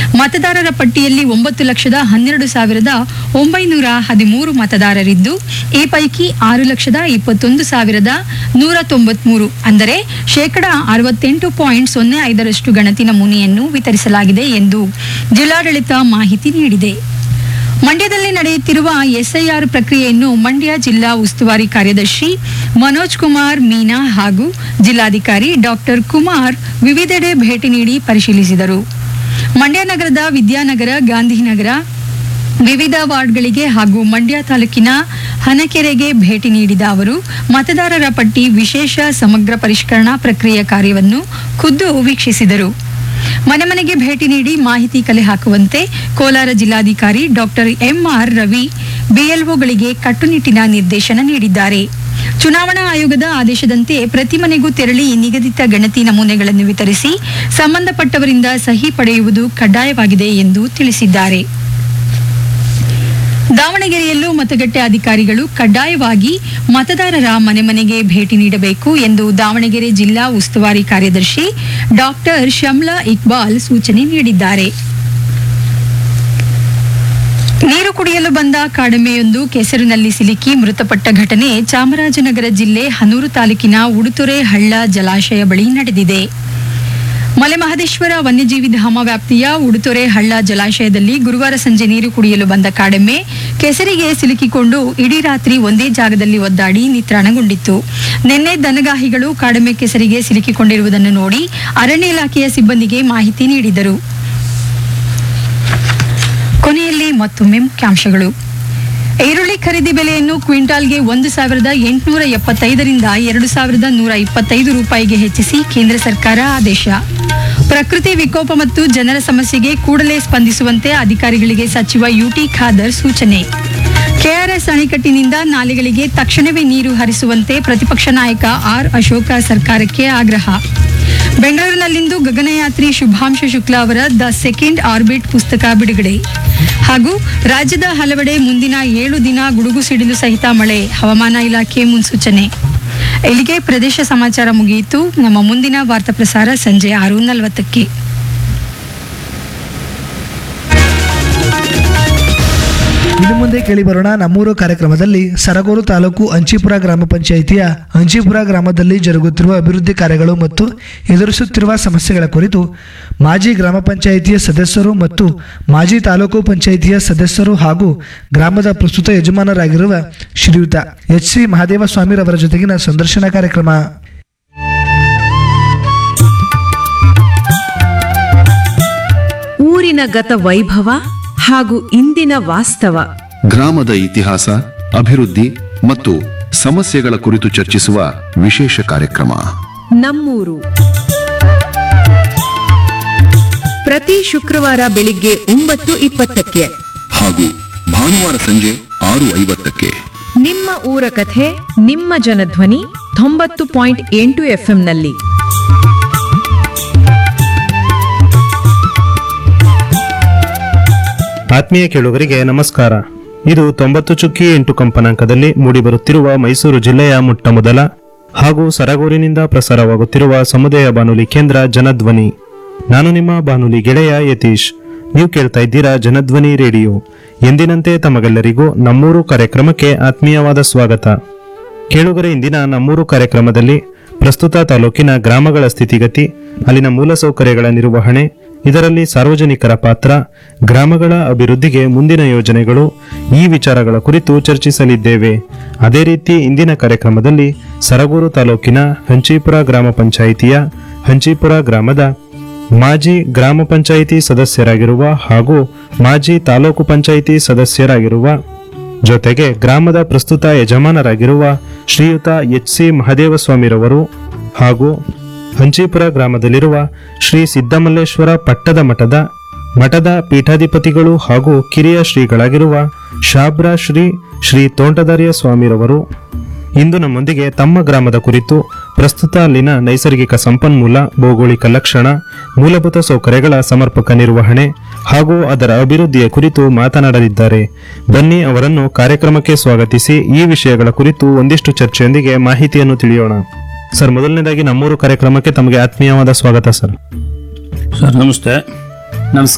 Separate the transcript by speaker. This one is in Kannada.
Speaker 1: ಮತದಾರರ ಪಟ್ಟಿಯಲ್ಲಿ ಒಂಬತ್ತು ಲಕ್ಷದ ಹನ್ನೆರಡು ಸಾವಿರದ ಒಂಬೈನೂರ ಹದಿಮೂರು ಮತದಾರರಿದ್ದು ಈ ಪೈಕಿ ಆರು ಲಕ್ಷದ ಇಪ್ಪತ್ತೊಂದು ಸಾವಿರದ ನೂರ ತೊಂಬತ್ಮೂರು ಅಂದರೆ ಶೇಕಡ ಅರವತ್ತೆಂಟು ಪಾಯಿಂಟ್ ಸೊನ್ನೆ ಐದರಷ್ಟು ಗಣತಿ ನಮೂನೆಯನ್ನು ವಿತರಿಸಲಾಗಿದೆ ಎಂದು ಜಿಲ್ಲಾಡಳಿತ ಮಾಹಿತಿ ನೀಡಿದೆ ಮಂಡ್ಯದಲ್ಲಿ ನಡೆಯುತ್ತಿರುವ ಎಸ್ಐಆರ್ ಪ್ರಕ್ರಿಯೆಯನ್ನು ಮಂಡ್ಯ ಜಿಲ್ಲಾ ಉಸ್ತುವಾರಿ ಕಾರ್ಯದರ್ಶಿ ಮನೋಜ್ ಕುಮಾರ್ ಮೀನಾ ಹಾಗೂ ಜಿಲ್ಲಾಧಿಕಾರಿ ಡಾಕ್ಟರ್ ಕುಮಾರ್ ವಿವಿಧೆಡೆ ಭೇಟಿ ನೀಡಿ ಪರಿಶೀಲಿಸಿದರು ಮಂಡ್ಯ ನಗರದ ವಿದ್ಯಾನಗರ ಗಾಂಧಿನಗರ ವಿವಿಧ ವಾರ್ಡ್ಗಳಿಗೆ ಹಾಗೂ ಮಂಡ್ಯ ತಾಲೂಕಿನ ಹನಕೆರೆಗೆ ಭೇಟಿ ನೀಡಿದ ಅವರು ಮತದಾರರ ಪಟ್ಟಿ ವಿಶೇಷ ಸಮಗ್ರ ಪರಿಷ್ಕರಣಾ ಪ್ರಕ್ರಿಯೆ ಕಾರ್ಯವನ್ನು ಖುದ್ದು ವೀಕ್ಷಿಸಿದರು ಮನೆ ಮನೆಗೆ ಭೇಟಿ ನೀಡಿ ಮಾಹಿತಿ ಕಲೆ ಹಾಕುವಂತೆ ಕೋಲಾರ ಜಿಲ್ಲಾಧಿಕಾರಿ ಡಾಕ್ಟರ್ ಎಂಆರ್ ರವಿ ಬಿಎಲ್ಒಗಳಿಗೆ ಕಟ್ಟುನಿಟ್ಟಿನ ನಿರ್ದೇಶನ ನೀಡಿದ್ದಾರೆ ಚುನಾವಣಾ ಆಯೋಗದ ಆದೇಶದಂತೆ ಪ್ರತಿ ಮನೆಗೂ ತೆರಳಿ ನಿಗದಿತ ಗಣತಿ ನಮೂನೆಗಳನ್ನು ವಿತರಿಸಿ ಸಂಬಂಧಪಟ್ಟವರಿಂದ ಸಹಿ ಪಡೆಯುವುದು ಕಡ್ಡಾಯವಾಗಿದೆ ಎಂದು ತಿಳಿಸಿದ್ದಾರೆ ದಾವಣಗೆರೆಯಲ್ಲೂ ಮತಗಟ್ಟೆ ಅಧಿಕಾರಿಗಳು ಕಡ್ಡಾಯವಾಗಿ ಮತದಾರರ ಮನೆ ಮನೆಗೆ ಭೇಟಿ ನೀಡಬೇಕು ಎಂದು ದಾವಣಗೆರೆ ಜಿಲ್ಲಾ ಉಸ್ತುವಾರಿ ಕಾರ್ಯದರ್ಶಿ ಡಾಕ್ಟರ್ ಶಮ್ಲಾ ಇಕ್ಬಾಲ್ ಸೂಚನೆ ನೀಡಿದ್ದಾರೆ ನೀರು ಕುಡಿಯಲು ಬಂದ ಕಾಡೆಮ್ಮೆಯೊಂದು ಕೆಸರಿನಲ್ಲಿ ಸಿಲುಕಿ ಮೃತಪಟ್ಟ ಘಟನೆ ಚಾಮರಾಜನಗರ ಜಿಲ್ಲೆ ಹನೂರು ತಾಲೂಕಿನ ಉಡುತೊರೆ ಹಳ್ಳ ಜಲಾಶಯ ಬಳಿ ನಡೆದಿದೆ ಮಲೆಮಹದೇಶ್ವರ ವನ್ಯಜೀವಿ ಧಾಮ ವ್ಯಾಪ್ತಿಯ ಉಡುತೊರೆ ಹಳ್ಳ ಜಲಾಶಯದಲ್ಲಿ ಗುರುವಾರ ಸಂಜೆ ನೀರು ಕುಡಿಯಲು ಬಂದ ಕಾಡೆಮ್ಮೆ ಕೆಸರಿಗೆ ಸಿಲುಕಿಕೊಂಡು ಇಡೀ ರಾತ್ರಿ ಒಂದೇ ಜಾಗದಲ್ಲಿ ಒದ್ದಾಡಿ ನಿತ್ರಾಣಗೊಂಡಿತ್ತು ನಿನ್ನೆ ದನಗಾಹಿಗಳು ಕಾಡೆಮ್ಮೆ ಕೆಸರಿಗೆ ಸಿಲುಕಿಕೊಂಡಿರುವುದನ್ನು ನೋಡಿ ಅರಣ್ಯ ಇಲಾಖೆಯ ಸಿಬ್ಬಂದಿಗೆ ಮಾಹಿತಿ ನೀಡಿದರು ಕೊನೆಯಲ್ಲಿ ಮತ್ತೊಮ್ಮೆ ಮುಖ್ಯಾಂಶಗಳು ಈರುಳ್ಳಿ ಖರೀದಿ ಬೆಲೆಯನ್ನು ಕ್ವಿಂಟಾಲ್ಗೆ ಒಂದು ಸಾವಿರದ ಎಂಟುನೂರ ಎಪ್ಪತ್ತೈದರಿಂದ ಎರಡು ಸಾವಿರದ ನೂರ ಇಪ್ಪತ್ತೈದು ರೂಪಾಯಿಗೆ ಹೆಚ್ಚಿಸಿ ಕೇಂದ್ರ ಸರ್ಕಾರ ಆದೇಶ ಪ್ರಕೃತಿ ವಿಕೋಪ ಮತ್ತು ಜನರ ಸಮಸ್ಯೆಗೆ ಕೂಡಲೇ ಸ್ಪಂದಿಸುವಂತೆ ಅಧಿಕಾರಿಗಳಿಗೆ ಸಚಿವ ಯುಟಿ ಖಾದರ್ ಸೂಚನೆ ಕೆಆರ್ಎಸ್ ಅಣೆಕಟ್ಟಿನಿಂದ ನಾಲೆಗಳಿಗೆ ತಕ್ಷಣವೇ ನೀರು ಹರಿಸುವಂತೆ ಪ್ರತಿಪಕ್ಷ ನಾಯಕ ಆರ್ ಅಶೋಕ ಸರ್ಕಾರಕ್ಕೆ ಆಗ್ರಹ ಬೆಂಗಳೂರಿನಲ್ಲಿಂದು ಗಗನಯಾತ್ರಿ ಶುಭಾಂಶು ಶುಕ್ಲಾ ಅವರ ದ ಸೆಕೆಂಡ್ ಆರ್ಬಿಟ್ ಪುಸ್ತಕ ಬಿಡುಗಡೆ ಹಾಗೂ ರಾಜ್ಯದ ಹಲವೆಡೆ ಮುಂದಿನ ಏಳು ದಿನ ಗುಡುಗು ಸಿಡಿಲು ಸಹಿತ ಮಳೆ ಹವಾಮಾನ ಇಲಾಖೆ ಮುನ್ಸೂಚನೆ ಇಲ್ಲಿಗೆ ಪ್ರದೇಶ ಸಮಾಚಾರ ಮುಗಿಯಿತು ನಮ್ಮ ಮುಂದಿನ ವಾರ್ತಾ ಪ್ರಸಾರ ಸಂಜೆ ಆರು ನಲವತ್ತಕ್ಕೆ
Speaker 2: ಇನ್ನು ಮುಂದೆ ಕೇಳಿಬರೋಣ ನಮ್ಮೂರು ಕಾರ್ಯಕ್ರಮದಲ್ಲಿ ಸರಗೂರು ತಾಲೂಕು ಅಂಚಿಪುರ ಗ್ರಾಮ ಪಂಚಾಯಿತಿಯ ಅಂಚಿಪುರ ಗ್ರಾಮದಲ್ಲಿ ಜರುಗುತ್ತಿರುವ ಅಭಿವೃದ್ಧಿ ಕಾರ್ಯಗಳು ಮತ್ತು ಎದುರಿಸುತ್ತಿರುವ ಸಮಸ್ಯೆಗಳ ಕುರಿತು ಮಾಜಿ ಗ್ರಾಮ ಪಂಚಾಯಿತಿಯ ಸದಸ್ಯರು ಮತ್ತು ಮಾಜಿ ತಾಲೂಕು ಪಂಚಾಯಿತಿಯ ಸದಸ್ಯರು ಹಾಗೂ ಗ್ರಾಮದ ಪ್ರಸ್ತುತ ಯಜಮಾನರಾಗಿರುವ ಶ್ರೀಯುತ ಎಚ್ ಸಿ ಮಹಾದೇವ ಸ್ವಾಮಿರವರ ಜೊತೆಗಿನ ಸಂದರ್ಶನ ಕಾರ್ಯಕ್ರಮ
Speaker 3: ಊರಿನ ಗತ ವೈಭವ ಹಾಗೂ ಇಂದಿನ ವಾಸ್ತವ
Speaker 4: ಗ್ರಾಮದ ಇತಿಹಾಸ ಅಭಿವೃದ್ಧಿ ಮತ್ತು ಸಮಸ್ಯೆಗಳ ಕುರಿತು ಚರ್ಚಿಸುವ ವಿಶೇಷ ಕಾರ್ಯಕ್ರಮ
Speaker 3: ನಮ್ಮೂರು ಪ್ರತಿ ಶುಕ್ರವಾರ ಬೆಳಿಗ್ಗೆ ಒಂಬತ್ತು ಇಪ್ಪತ್ತಕ್ಕೆ
Speaker 4: ಹಾಗೂ ಭಾನುವಾರ ಸಂಜೆ ಆರು ಐವತ್ತಕ್ಕೆ
Speaker 3: ನಿಮ್ಮ ಊರ ಕಥೆ ನಿಮ್ಮ ಜನಧ್ವನಿ ತೊಂಬತ್ತು ಪಾಯಿಂಟ್ ಎಂಟು ಎಫ್ಎಂನಲ್ಲಿ
Speaker 5: ಆತ್ಮೀಯ ಕೇಳುಗರಿಗೆ ನಮಸ್ಕಾರ ಇದು ತೊಂಬತ್ತು ಚುಕ್ಕಿ ಎಂಟು ಕಂಪನಾಂಕದಲ್ಲಿ ಮೂಡಿಬರುತ್ತಿರುವ ಮೈಸೂರು ಜಿಲ್ಲೆಯ ಮೊಟ್ಟಮೊದಲ ಹಾಗೂ ಸರಗೂರಿನಿಂದ ಪ್ರಸಾರವಾಗುತ್ತಿರುವ ಸಮುದಾಯ ಬಾನುಲಿ ಕೇಂದ್ರ ಜನಧ್ವನಿ ನಾನು ನಿಮ್ಮ ಬಾನುಲಿ ಗೆಳೆಯ ಯತೀಶ್ ನೀವು ಕೇಳ್ತಾ ಇದ್ದೀರಾ ಜನಧ್ವನಿ ರೇಡಿಯೋ ಎಂದಿನಂತೆ ತಮಗೆಲ್ಲರಿಗೂ ನಮ್ಮೂರು ಕಾರ್ಯಕ್ರಮಕ್ಕೆ ಆತ್ಮೀಯವಾದ ಸ್ವಾಗತ ಕೇಳುಗರ ಇಂದಿನ ನಮ್ಮೂರು ಕಾರ್ಯಕ್ರಮದಲ್ಲಿ ಪ್ರಸ್ತುತ ತಾಲೂಕಿನ ಗ್ರಾಮಗಳ ಸ್ಥಿತಿಗತಿ ಅಲ್ಲಿನ ಮೂಲಸೌಕರ್ಯಗಳ ನಿರ್ವಹಣೆ ಇದರಲ್ಲಿ ಸಾರ್ವಜನಿಕರ ಪಾತ್ರ ಗ್ರಾಮಗಳ ಅಭಿವೃದ್ಧಿಗೆ ಮುಂದಿನ ಯೋಜನೆಗಳು ಈ ವಿಚಾರಗಳ ಕುರಿತು ಚರ್ಚಿಸಲಿದ್ದೇವೆ ಅದೇ ರೀತಿ ಇಂದಿನ ಕಾರ್ಯಕ್ರಮದಲ್ಲಿ ಸರಗೂರು ತಾಲೂಕಿನ ಹಂಚೀಪುರ ಗ್ರಾಮ ಪಂಚಾಯಿತಿಯ ಹಂಚೀಪುರ ಗ್ರಾಮದ ಮಾಜಿ ಗ್ರಾಮ ಪಂಚಾಯಿತಿ ಸದಸ್ಯರಾಗಿರುವ ಹಾಗೂ ಮಾಜಿ ತಾಲೂಕು ಪಂಚಾಯಿತಿ ಸದಸ್ಯರಾಗಿರುವ ಜೊತೆಗೆ ಗ್ರಾಮದ ಪ್ರಸ್ತುತ ಯಜಮಾನರಾಗಿರುವ ಶ್ರೀಯುತ ಎಚ್ ಸಿ ಮಹದೇವಸ್ವಾಮಿರವರು ಹಾಗೂ ಹಂಚೀಪುರ ಗ್ರಾಮದಲ್ಲಿರುವ ಶ್ರೀ ಸಿದ್ದಮಲ್ಲೇಶ್ವರ ಪಟ್ಟದ ಮಠದ ಮಠದ ಪೀಠಾಧಿಪತಿಗಳು ಹಾಗೂ ಕಿರಿಯ ಶ್ರೀಗಳಾಗಿರುವ ಶಾಬ್ರಾ ಶ್ರೀ ಶ್ರೀ ತೋಂಟದಾರ್ಯ ಸ್ವಾಮಿರವರು ಇಂದು ನಮ್ಮೊಂದಿಗೆ ತಮ್ಮ ಗ್ರಾಮದ ಕುರಿತು ಪ್ರಸ್ತುತ ಅಲ್ಲಿನ ನೈಸರ್ಗಿಕ ಸಂಪನ್ಮೂಲ ಭೌಗೋಳಿಕ ಲಕ್ಷಣ ಮೂಲಭೂತ ಸೌಕರ್ಯಗಳ ಸಮರ್ಪಕ ನಿರ್ವಹಣೆ ಹಾಗೂ ಅದರ ಅಭಿವೃದ್ಧಿಯ ಕುರಿತು ಮಾತನಾಡಲಿದ್ದಾರೆ ಬನ್ನಿ ಅವರನ್ನು ಕಾರ್ಯಕ್ರಮಕ್ಕೆ ಸ್ವಾಗತಿಸಿ ಈ ವಿಷಯಗಳ ಕುರಿತು ಒಂದಿಷ್ಟು ಚರ್ಚೆಯೊಂದಿಗೆ ಮಾಹಿತಿಯನ್ನು ತಿಳಿಯೋಣ ಸರ್ ಮೊದಲನೇದಾಗಿ ನಮ್ಮೂರು ಕಾರ್ಯಕ್ರಮಕ್ಕೆ ತಮಗೆ ಆತ್ಮೀಯವಾದ ಸ್ವಾಗತ ಸರ್
Speaker 6: ಸರ್ ನಮಸ್ತೆ
Speaker 5: ನಮಸ್ಕಾರ